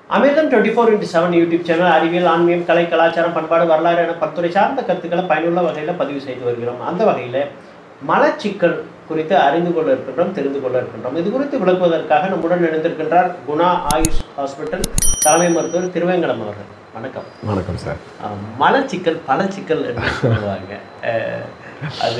அமிர்தம் twenty four into seven YouTube channel அறிவியல் ஆன்மீகம் கலை கலாச்சாரம் பண்பாடு வரலாறு என பல்துறை சார்ந்த கருத்துக்களை பயனுள்ள வகையில் பதிவு செய்து வருகிறோம் அந்த வகையில் மலச்சிக்கல் குறித்து அறிந்து கொள்ள இருக்கின்றோம் தெரிந்து கொள்ள இருக்கின்றோம் இது குறித்து விளக்குவதற்காக நம்முடன் இணைந்திருக்கின்றார் குணா ஆயுஷ் ஹாஸ்பிட்டல் தலைமை மருத்துவர் திருவேங்கடம் அவர்கள் வணக்கம் வணக்கம் சார் ஆஹ் மலச்சிக்கல் பலச்சிக்கல் என்று சொல்லுவாங்க அஹ் அது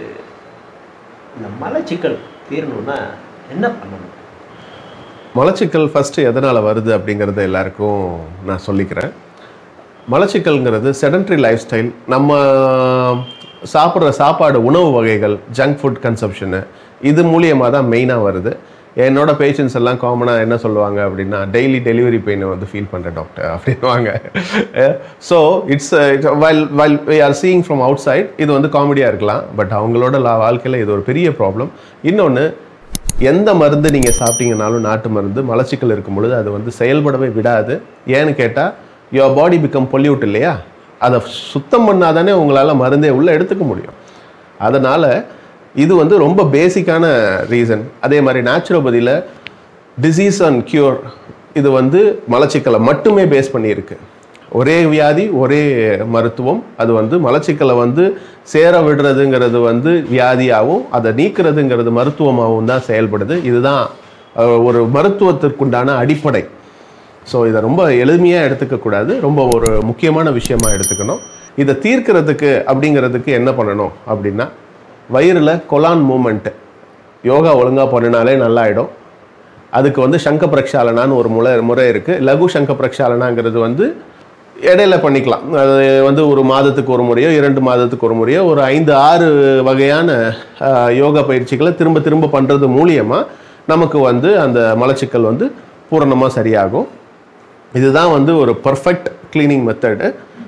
இந்த மலச்சிக்கல் தீரணும்னா என்ன பண்ணணும் மலச்சிக்கல் ஃபஸ்ட்டு எதனால் வருது அப்படிங்கிறத எல்லாருக்கும் நான் சொல்லிக்கிறேன் மலச்சிக்கல்ங்கிறது செடன்ட்ரி லைஃப் ஸ்டைல் நம்ம சாப்பிட்ற சாப்பாடு உணவு வகைகள் ஜங்க் ஃபுட் கன்சப்ஷனு இது மூலியமாக தான் மெயினாக வருது என்னோட பேஷண்ட்ஸ் எல்லாம் காமனாக என்ன சொல்லுவாங்க அப்படின்னா டெய்லி டெலிவரி பெயினை வந்து ஃபீல் பண்ணுறேன் டாக்டர் அப்படின்வாங்க so it's while while we are seeing from outside இது வந்து காமெடியாக இருக்கலாம் பட் அவங்களோட லா- வாழ்க்கையில் இது ஒரு பெரிய ப்ராப்ளம் இன்னொன்று எந்த மருந்து நீங்கள் சாப்பிட்டீங்கனாலும் நாட்டு மருந்து மலச்சிக்கல் இருக்கும் பொழுது அது வந்து செயல்படவே விடாது ஏன்னு கேட்டால் யுவர் பாடி பிகம் பொல்யூட் இல்லையா அதை சுத்தம் பண்ணாதானே உங்களால் மருந்தே உள்ளே எடுத்துக்க முடியும் அதனால் இது வந்து ரொம்ப பேசிக்கான ரீசன் அதே மாதிரி நேச்சுரோபதியில் டிசீஸ் அண்ட் க்யூர் இது வந்து மலச்சிக்கலை மட்டுமே பேஸ் பண்ணியிருக்கு ஒரே வியாதி ஒரே மருத்துவம் அது வந்து மலச்சிக்கலை வந்து சேர விடுறதுங்கிறது வந்து வியாதியாகவும் அதை நீக்கிறதுங்கிறது மருத்துவமாகவும் தான் செயல்படுது இதுதான் அஹ், ஒரு மருத்துவத்திற்குண்டான அடிப்படை ஸோ இதை ரொம்ப எளிமையாக எடுத்துக்கக்கூடாது ரொம்ப ஒரு முக்கியமான விஷயமா எடுத்துக்கணும் இதை தீர்க்கிறதுக்கு அப்படிங்கிறதுக்கு என்ன பண்ணணும் அப்படின்னா வயிறில் கொலான் மூமெண்ட்டு யோகா ஒழுங்காக பண்ணினாலே நல்லாயிடும் அதுக்கு வந்து சங்க பிரக்ஷாலனான்னு ஒரு முறை முறை இருக்குது லகு சங்க பிரக்ஷாலனாங்கிறது வந்து இடையில பண்ணிக்கலாம் அது வந்து ஒரு மாதத்துக்கு ஒரு முறையோ இரண்டு மாதத்துக்கு ஒரு முறையோ ஒரு ஐந்து ஆறு வகையான ஆஹ், யோகா பயிற்சிகளை திரும்ப திரும்ப பண்ணுறது மூலியமாக நமக்கு வந்து அந்த மலச்சிக்கல் வந்து பூரணமாக சரியாகும் இதுதான் வந்து ஒரு பர்ஃபெக்ட் க்ளீனிங் மெத்தடு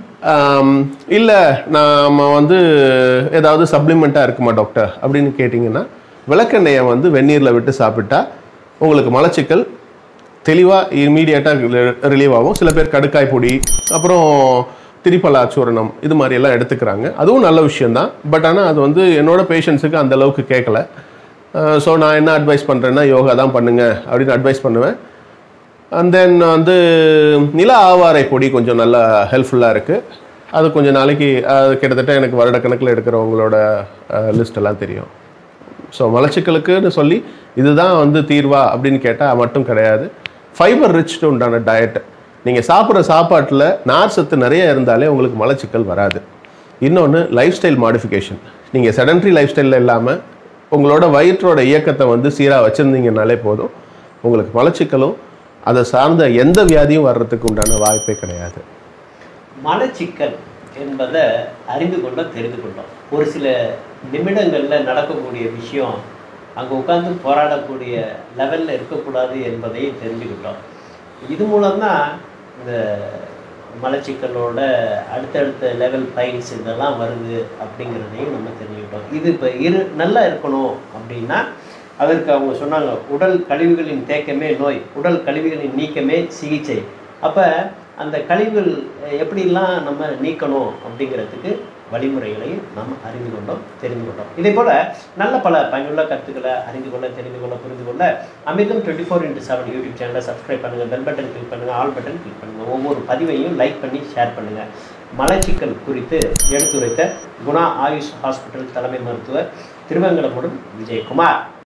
இல்லை நாம வந்து ஏதாவது சப்ளிமெண்ட்டாக இருக்குமா டாக்டர் அப்படின்னு கேட்டிங்கன்னா விளக்கெண்ணெயை வந்து வெந்நீரில் விட்டு சாப்பிட்டா உங்களுக்கு மலச்சிக்கல் தெளிவாக இமீடியட்டாக ரிலீவ் ஆகும் சில பேர் கடுக்காய் பொடி அப்புறம் திரிபலா சூரணம் இது மாதிரி எல்லாம் எடுத்துக்கிறாங்க அதுவும் நல்ல விஷயம்தான் பட் ஆனால் அது வந்து என்னோட பேஷண்ட்ஸுக்கு அந்த அளவுக்கு கேட்கல ஸோ நான் என்ன அட்வைஸ் பண்ணுறேன்னா யோகா தான் பண்ணுங்க அப்படின்னு அட்வைஸ் பண்ணுவேன் அண்ட் தென் வந்து நில ஆவாரை பொடி கொஞ்சம் நல்லா ஹெல்ப்ஃபுல்லாக இருக்குது அது கொஞ்சம் நாளைக்கு அது கிட்டத்தட்ட எனக்கு வருடக்கணக்கில் எடுக்கிறவங்களோட லிஸ்ட் எல்லாம் தெரியும் ஸோ மலச்சிக்கலுக்குன்னு சொல்லி இதுதான் வந்து தீர்வா அப்படின்னு கேட்டால் மட்டும் கிடையாது ஃபைபர் ரிச் உண்டான டயட் நீங்கள் சாப்பிட்ற சாப்பாட்டில் நார் சத்து நிறைய இருந்தாலே உங்களுக்கு மலச்சிக்கல் வராது இன்னொன்று லைஃப் ஸ்டைல் மாடிஃபிகேஷன் நீங்கள் செடன்ட்ரி லைஃப் ஸ்டைலில் இல்லாமல் உங்களோட வயிற்றோட இயக்கத்தை வந்து சீராக வச்சுருந்தீங்கனாலே போதும் உங்களுக்கு மலச்சிக்கலும் அதை சார்ந்த எந்த வியாதியும் வர்றதுக்கு உண்டான வாய்ப்பே கிடையாது மலச்சிக்கல் என்பதை அறிந்து கொண்டோம் தெரிந்து கொண்டோம் ஒரு சில நிமிடங்களில் நடக்கக்கூடிய விஷயம் அங்கே உட்கார்ந்து போராடக்கூடிய லெவலில் இருக்கக்கூடாது என்பதையும் தெரிஞ்சுக்கிட்டோம் இது மூலம்தான் இந்த மலச்சிக்கலோட அடுத்தடுத்த லெவல் பைல்ஸ் இதெல்லாம் வருது அப்படிங்கிறதையும் நம்ம தெரிஞ்சுக்கிட்டோம் இது இப்போ இரு நல்லா இருக்கணும் அப்படின்னா அதற்கு அவங்க சொன்னாங்க உடல் கழிவுகளின் தேக்கமே நோய் உடல் கழிவுகளின் நீக்கமே சிகிச்சை அப்போ அந்த கழிவுகள் அஹ், எப்படிலாம் நம்ம நீக்கணும் அப்படிங்கிறதுக்கு வழிமுறைகளையும் நம்ம அறிந்து கொண்டோம் தெரிந்து கொண்டோம் இதே போல் நல்ல பல பயனுள்ள கருத்துக்களை அறிந்து கொள்ள தெரிந்து கொள்ள புரிந்து கொள்ள Amirtham twenty four into seven YouTube சேனலை சப்ஸ்கிரைப் பண்ணுங்கள் பெல் பட்டன் கிளிக் பண்ணுங்கள் ஆல் பட்டன் கிளிக் பண்ணுங்கள் ஒவ்வொரு பதிவையும் லைக் பண்ணி ஷேர் பண்ணுங்கள் மலச்சிக்கல் குறித்து எடுத்துரைத்த குணா ஆயுஷ் ஹாஸ்பிட்டல் தலைமை மருத்துவர் திருவங்கடமுடன் விஜயகுமார்